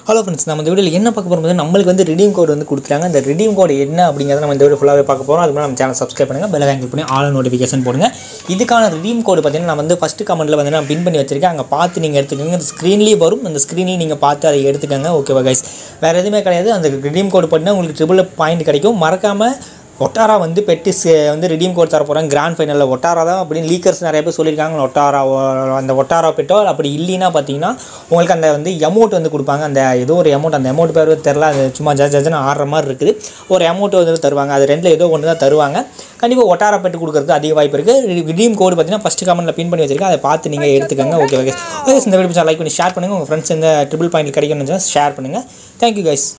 hello friends நம்ம இந்த வீடியோவில் என்ன பார்க்க போகிறோம் நம்மளுக்கு வந்து ரிடீம் கோட் வந்து கொடுத்துருக்காங்க அந்த ரிடீம் கோட் என்ன அப்படிங்கிறத நம்ம இந்த வீடியோ ஃபுல்லாகவே பார்க்க போகிறோம் அது நம்ம சேனல் சப்ஸ்கிரைப் பண்ணுங்கள் பெல் ஐக்கன் பண்ணி ஆல் நோட்டிஃபிகேஷன் போடுங்க இதுக்கான ரிடீம் கோடு பார்த்தீங்கன்னா நான் வந்து ஃபஸ்ட்டு கமெண்ட்டில் வந்து நான் பின் பண்ணி வச்சிருக்கேன் அங்கே பார்த்து நீங்கள் எடுத்துக்கோங்க அந்த ஸ்க்ரீன்லேயே வரும் அந்த ஸ்க்ரீன்லேயும் நீங்கள் பார்த்து அதை எடுத்துக்கோங்க ஓகேவா கைஸ் வேறு எதுவுமே கிடையாது அந்த ரிடீம் கோடு பார்த்தீங்கன்னா உங்களுக்கு ட்ரிபிள் பாயிண்ட் கிடைக்கும் மறக்காமல் ஒட்டாரா வந்து பெட்டு வந்து ரிடீம் கோட் தர போகிறாங்க கிராண்ட் ஃபைனலில் ஒட்டாரா தான் அப்படின்னு லீக்கர்ஸ் நிறைய பேர் சொல்லியிருக்காங்க ஒட்டாரா ஒ- அந்த ஒட்டாரா பெட்டோ அப்படி இல்லைன்னா பார்த்தீங்கன்னா உங்களுக்கு அந்த வந்து அமௌண்ட் வந்து கொடுப்பாங்க அந்த ஏதோ ஒரு அமௌண்ட் அந்த அமௌண்ட் பேர் தெரில அது சும்மா ஜட்ஜ் ஜட்ஜ்னு ஆடுற மாதிரி இருக்குது ஒரு அமௌண்ட் வந்து தருவாங்க அது ரெண்டில் ஏதோ ஒன்று தான் தருவாங்க கண்டிப்பாக ஒட்டாரா பெட்டு கொடுக்கறதுக்கு அதிக வாய்ப்பு இருக்குது ரிடீம் கோடு பார்த்தீங்கன்னா ஃபஸ்ட்டு கமெண்ட்டில் பின் பண்ணி வச்சிருக்கேன் அதை பார்த்து நீங்கள் எடுத்துக்கோங்க ஓகே ஓகே ஓகே இந்த வீடியோ லைக் பண்ணி ஷேர் பண்ணுங்கள் உங்கள் ஃப்ரெண்ட்ஸ் இந்த ட்ரிபிள் பாயிண்ட் கிடைக்கணும்னு ஷேர் பண்ணுங்கள் தேங்க்யூ கைஸ்